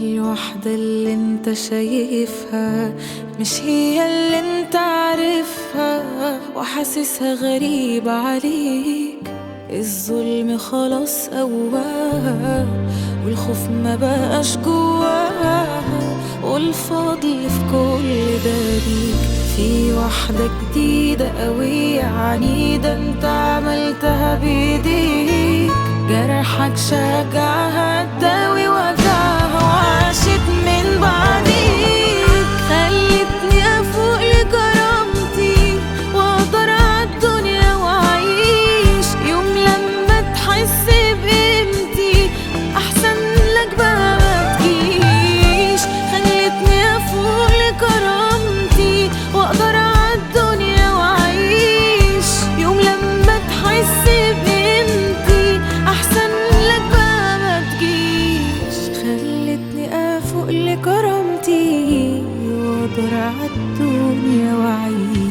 الوحدة اللي انت شايفها مش هي اللي انت عارفها وحاسسها غريبة عليك الظلم خلاص قواها والخوف ما بقاش جواها والفضل في كل ده ليك في واحدة جديدة قوية عنيدة انت عملتها بايديك جرحك شجعها تداوي وجعها وعاشت من بعديك خلتني افوق لكرامتي واقدر عالدنيا واعيش يوم لما تحس بقيمتي احسن لك بقى ما تجيش خلتني افوق لكرامتي واقدر عالدنيا واعيش يوم لما تحس بقيمتي احسن لك بقى ما تجيش خلتني افوق لكرامتي واقدر عالدنيا واعيش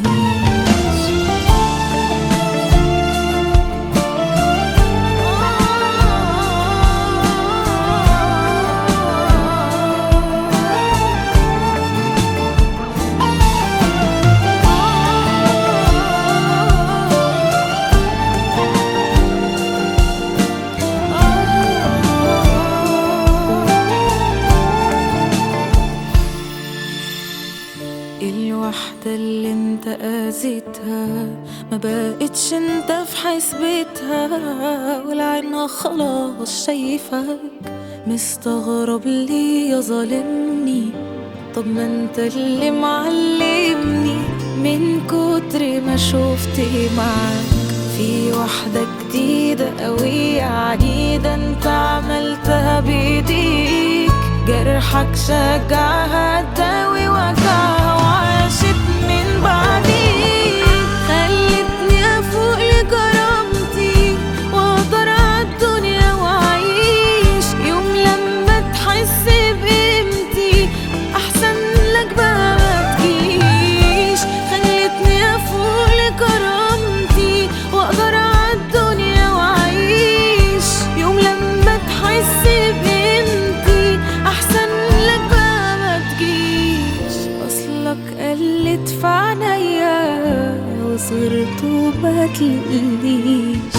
الوحدة اللي انت اذيتها ما بقتش انت في حسبتها والعينها خلاص شايفك مستغرب ليه يا ظالمني طب ما انت اللي معلمني من كتر ما شفت معاك في واحدة جديدة قوية عنيدة انت عملتها بايديك جرحك شجعها تداوي وجعها وعاشت من بعديك خلتني افوق لكرامتي واقدر عالدنيا واعيش يوم لما تحس بقيمتي احسن لك بقى ما تجيش خلتني افوق لكرامتي واقدر عالدنيا واعيش يوم لما تحس بقيمتي احسن لك بقى ما تجيش اصلك قلت في عينيا وصرت وما تلاقيش